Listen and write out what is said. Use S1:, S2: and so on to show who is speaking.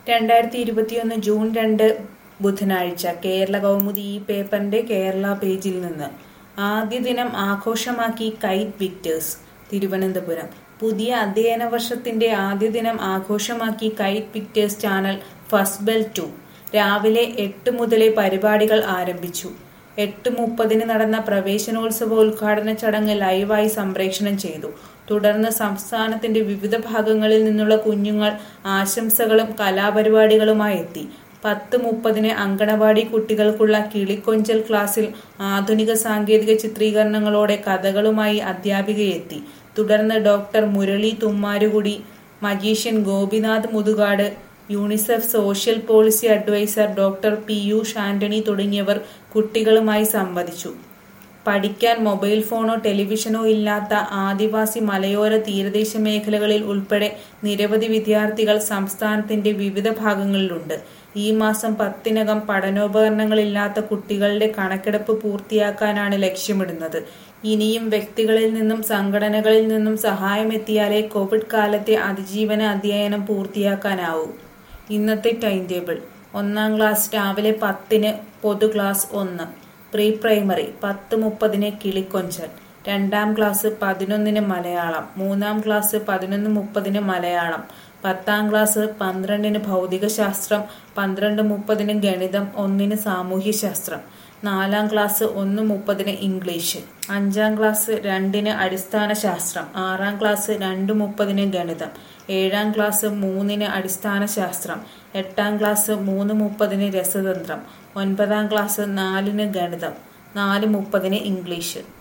S1: രണ്ടായിരത്തി ഇരുപത്തിയൊന്ന് ജൂൺ രണ്ട് ബുധനാഴ്ച കേരള കൗമുദി ഈ പേപ്പറിന്റെ കേരള പേജിൽ നിന്ന് ആദ്യ ദിനം ആഘോഷമാക്കി കൈറ്റ് വിക്ടേഴ്സ് തിരുവനന്തപുരം പുതിയ അധ്യയന വർഷത്തിന്റെ ആദ്യ ദിനം ആഘോഷമാക്കി KITE Victers channel first bell two രാവിലെ എട്ട് മുതലേ പരിപാടികൾ ആരംഭിച്ചു എട്ട് മുപ്പതിന് നടന്ന പ്രവേശനോത്സവ ഉദ്ഘാടന ചടങ്ങ് ലൈവായി സംപ്രേഷണം ചെയ്തു തുടർന്ന് സംസ്ഥാനത്തിന്റെ വിവിധ ഭാഗങ്ങളിൽ നിന്നുള്ള കുഞ്ഞുങ്ങൾ ആശംസകളും കലാപരിപാടികളുമായി എത്തി പത്ത് മുപ്പതിന് അങ്കണവാടി കുട്ടികൾക്കുള്ള കിളിക്കൊഞ്ചൽ ക്ലാസ്സിൽ ആധുനിക സാങ്കേതിക ചിത്രീകരണങ്ങളോടെ കഥകളുമായി അധ്യാപികയെത്തി തുടർന്ന് doctor Murali Thummarukudy magician Gopinath Muthukad UNICEF social policy adviser doctor Piyush Antony തുടങ്ങിയവർ കുട്ടികളുമായി സംവദിച്ചു പഠിക്കാൻ മൊബൈൽ ഫോണോ ടെലിവിഷനോ ഇല്ലാത്ത ആദിവാസി മലയോര തീരദേശ മേഖലകളിൽ ഉൾപ്പെടെ നിരവധി വിദ്യാർത്ഥികൾ സംസ്ഥാനത്തിന്റെ വിവിധ ഭാഗങ്ങളിലുണ്ട് ഈ മാസം പത്തിനകം പഠനോപകരണങ്ങളില്ലാത്ത കുട്ടികളുടെ കണക്കെടുപ്പ് പൂർത്തിയാക്കാനാണ് ലക്ഷ്യമിടുന്നത് ഇനിയും വ്യക്തികളിൽ നിന്നും സംഘടനകളിൽ നിന്നും സഹായമെത്തിയാലേ കോവിഡ് കാലത്തെ അതിജീവന അധ്യയനം പൂർത്തിയാക്കാനാവൂ ഇന്നത്തെ ടൈം ടേബിൾ ഒന്നാം ക്ലാസ് രാവിലെ പത്തിന് പൊതു ക്ലാസ് ഒന്ന് പ്രീ പ്രൈമറി പത്ത് മുപ്പതിന് കിളിക്കൊഞ്ചൽ രണ്ടാം ക്ലാസ് പതിനൊന്നിന് മലയാളം മൂന്നാം ക്ലാസ് പതിനൊന്ന് മുപ്പതിന് മലയാളം പത്താം ക്ലാസ് പന്ത്രണ്ടിന് ഭൗതികശാസ്ത്രം പന്ത്രണ്ട് മുപ്പതിന് ഗണിതം ഒന്നിന് സാമൂഹ്യശാസ്ത്രം നാലാം ക്ലാസ് ഒന്ന് മുപ്പതിന് ഇംഗ്ലീഷ് അഞ്ചാം ക്ലാസ് രണ്ടിന് അടിസ്ഥാന ശാസ്ത്രം ആറാം ക്ലാസ് രണ്ട് മുപ്പതിന് ഗണിതം ഏഴാം ക്ലാസ് മൂന്നിന് അടിസ്ഥാന ശാസ്ത്രം എട്ടാം ക്ലാസ് മൂന്ന് മുപ്പതിന് രസതന്ത്രം ഒൻപതാം ക്ലാസ് നാലിന് ഗണിതം നാല് മുപ്പതിന് ഇംഗ്ലീഷ്